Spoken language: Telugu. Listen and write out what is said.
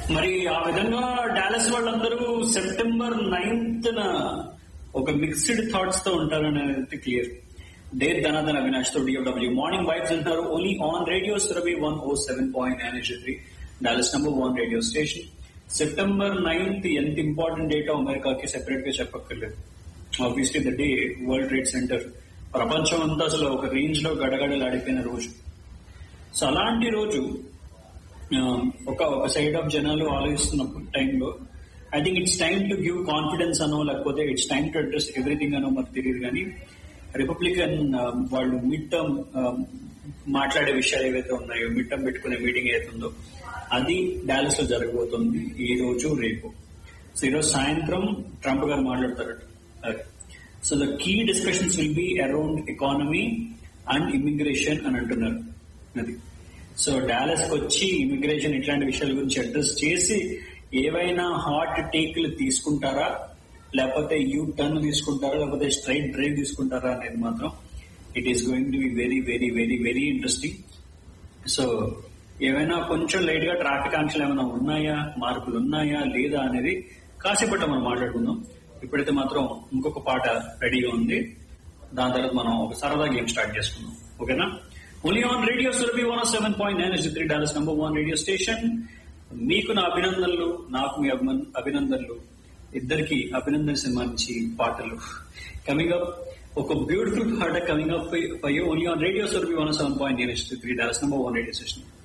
మరి ఆ విధంగా డాలస్ వాళ్ళందరూ సెప్టెంబర్ నైన్త్ ఒక మిక్స్డ్ థాట్స్ తో ఉంటారనేది క్లియర్ డే ధనాధన అవినాష్ తో డిఎఫ్డబ్ల్యూ మార్నింగ్ వైబ్స్ అంటారు only on radio Surabhi one o seven point nine three Dallas number one radio station September ninth ఎంత ఇంపార్టెంట్ డేటో అమెరికాకి సెపరేట్ గా చెప్పక్కర్లేదు obviously the day World Trade Center ప్రపంచం అంతా అసలు ఒక రేంజ్ లో గడగడలాడిపోయిన రోజు సో అలాంటి రోజు ఆ, ఒక ఒక సైడ్ ఆఫ్ జనాలు ఆలోచిస్తున్నప్పుడు టైంలో I think it's time to give confidence అనో లేకపోతే it's time to address everything అనో మనకు తెలియదు కానీ రిపబ్లికన్ వాళ్ళు మిడ్ టర్మ్ మాట్లాడే విషయాలు ఏవైతే ఉన్నాయో మిడ్ టర్మ్ పెట్టుకునే మీటింగ్ ఏదైతే ఉందో అది డాలస్ లో జరగబోతుంది ఈ రోజు రేపు సో ఈరోజు సాయంత్రం ట్రంప్ గారు మాట్లాడతారట అది so the key discussions will be around economy and immigration అని అంటున్నారు అది సో డాలస్ కి వచ్చి ఇమిగ్రేషన్ ఇట్లాంటి విషయాల గురించి అడ్రస్ చేసి ఏవైనా హాట్ టేక్లు తీసుకుంటారా లేకపోతే యూ టర్న్ తీసుకుంటారా లేకపోతే స్ట్రైట్ డ్రైవ్ తీసుకుంటారా అనేది మాత్రం it is going to be very very very very interesting so ఏమైనా కొంచెం లైట్ గా ట్రాఫిక్ ఆంక్షలు ఏమైనా ఉన్నాయా మార్పులు ఉన్నాయా లేదా అనేది కాసేపట్ట మనం మాట్లాడుకుందాం ఇప్పుడైతే మాత్రం ఇంకొక పాట రెడీగా ఉంది దాని తర్వాత మనం ఒక సరదా గేమ్ స్టార్ట్ చేసుకుందాం ఓకేనా only on radio Surabhi one seven point nine three Dallas number one radio station మీకు నా అభినందనలు నాకు మీ అభిమన్- అభినందనలు ఇద్దరికి అభినందన సినిమా నుంచి పాటలు కమింగ్ అప్ ఒక బ్యూటిఫుల్ పాట coming up for you only on radio Surabhi one seven point nine three Dallas number one radio station